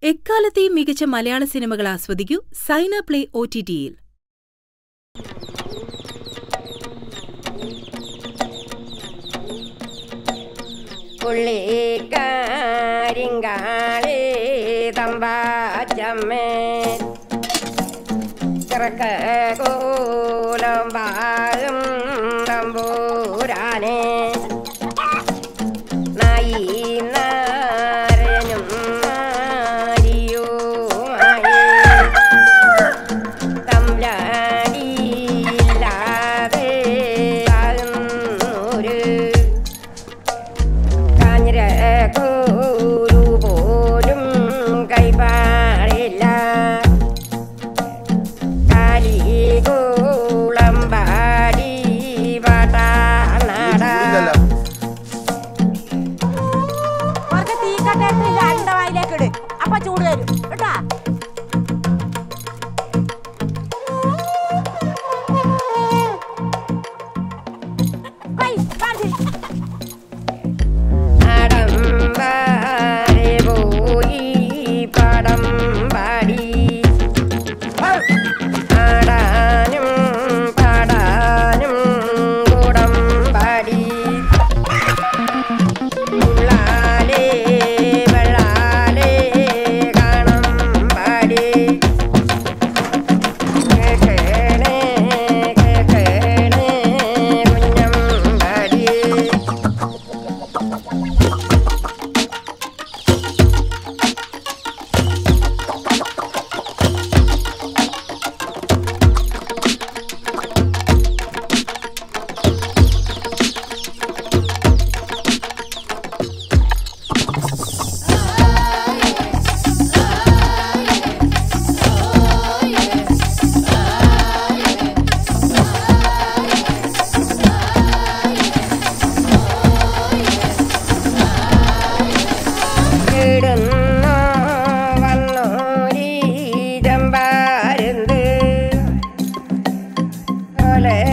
എക്കാലത്തെയും മികച്ച മലയാള സിനിമകൾ ആസ്വദിക്കൂ സൈന പ്ലേ ഒ ടി ടിയിൽ പുള്ളിക്കാരിങ്കാളി തമ്പാച്ചമ്മേ ചിറക്ക കൂലം പാകും തമ്പൂരാനെ നായി നാരനും നാരിയുമായി തമ്പ്രാടിയില്ലാതെ ആകുന്നൊരു കാഞ്ഞിര കൂരു പോലും കൈപാടില്ല കാലികൂളം പാടി പാട്ടാനാട കുറച്ച് തീക്കട്ടെ എടുത്ത് രണ്ട് വായിലേക്ക് ഇട് അപ്പൊ ചൂട് വരും കേട്ടാ കൈ കാണിച്ച് ആടമ്പാരെ പോയി പടം പാടി ആടാനും പാടാനും കൂടം പാടി ഉള്ളാലേ വെള്ളാലേ കാണം പാടി കേക്കണേ കേക്കണേ കുഞ്ഞം പാടി ഇടുന്നു വന്നോരീ ചമ്പാരുന്ന് ഓലെ